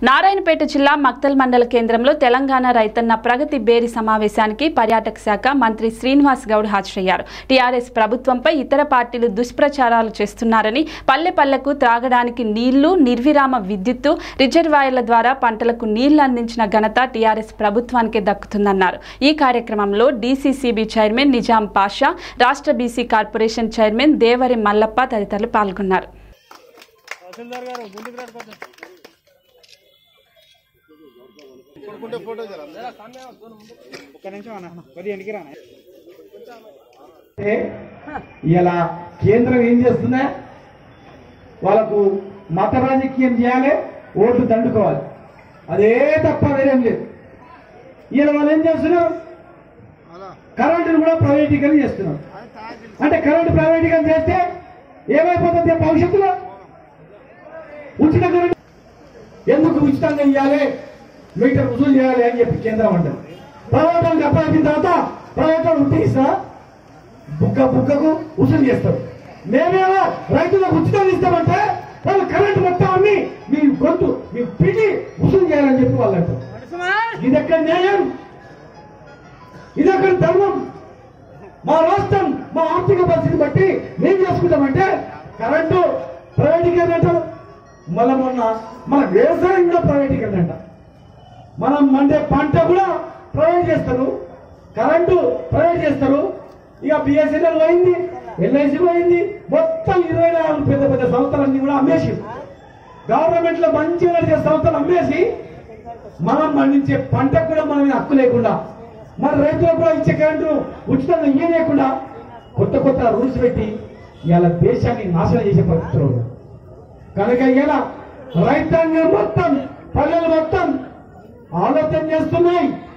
నారాయణపేట జిల్లా మక్తల్ మండల కేంద్రంలో తెలంగాణ రైతన్న ప్రగతి బేరి సమావేశానికి పర్యాటక శాఖ మంత్రి శ్రీనివాస్ గౌడ్ హాజరయ్యారు టీఆర్ఎస్ ప్రభుత్వంపై ఇతర పార్టీలు దుష్ప్రచారాలు చేస్తున్నారని పల్లె పల్లెకు త్రాగడానికి నీళ్లు నిర్విరామ విద్యుత్తు రిజర్వాయర్ల ద్వారా పంటలకు నీళ్లు అందించిన ఘనత టీఆర్ఎస్ ప్రభుత్వానికే దక్కుతుందన్నారు ఈ కార్యక్రమంలో డీసీసీబీ చైర్మన్ నిజాం పాషా రాష్ట్ర BC corporation chairman Devari Mallappa తదితరులు పాల్గొన్నారు తహసీల్దార్ గారు ముందుకు రండి కొంచెం ఒక్క నిమిషం అన్న కొద్దిగా ఎన్నికి రానా ఇలా కేంద్రం ఏం చేస్తుందా వాళ్ళకు మత రాజకీయం చేయాలి ఓట్లు దండుకోవాలి అదే తప్ప వేరేం లేదు ఇలా వాళ్ళు ఏం చేస్తున్నారు కరెంటును కూడా ప్రైవేటీకరణ చేస్తున్నారు అంటే కరెంటు ప్రైవేటీకరణ చేస్తే ఏమైపోతుంది భవిష్యత్తులో ఉచిత కరెంట్ ఎందుకు ఉచితంగా ఇవ్వాలి మీటర్ వసూలు చేయాలి అని చెప్పి కేంద్రం అంటారు ప్రైవేట్ వాళ్ళకి అప్పగిన తర్వాత ప్రైవేట్ వాళ్ళు ఉట్టిస్తా బుక్క బుక్కకు వసూలు చేస్తారు మేమేమో రైతులకు ఉచితంగా ఇస్తామంటే వాళ్ళు కరెంట్ మొత్తం అమ్మి మీ గొంతు మీ పిటి వసూలు చేయాలని చెప్పి వాళ్ళు అంటారు ఇది ఎక్కడ న్యాయం ఇది ఎక్కడ ధర్మం మా రాష్ట్రం మా ఆర్థిక పరిస్థితి బట్టి మేము చేసుకుంటామంటే కరెంటు ప్రైవేటీకరణ అంటారు మళ్ళా మొన్న మన వ్యవసాయం కూడా ప్రైవేటీకరణ అంట మనం మండే పంట కూడా ప్రైవేట్ చేస్తారు కరెంటు ప్రైవేట్ చేస్తారు ఇక బిఎస్ఎన్ఎల్ పోయింది ఎల్ఐసి పోయింది మొత్తం ఇరవై నాలుగు పెద్ద పెద్ద సంస్థలన్నీ కూడా అమ్మేసి గవర్నమెంట్ లో మంచిగా నడిచే సంస్థలు అమ్మేసి మనం పండించే పంటకు కూడా మనం హక్కు లేకుండా మన రైతులకు కూడా ఇచ్చే కరెంటు ఉచితంగా ఇయ్యలేకుండా కొత్త కొత్త రూల్స్ పెట్టి ఇవాళ దేశాన్ని నాశనం చేసే పరిస్థితులు ఉన్నాయి. కనుక ఇలా రైతాంగం మొత్తం పల్లెలు మొత్తం ఆలోచన చేస్తున్నాయి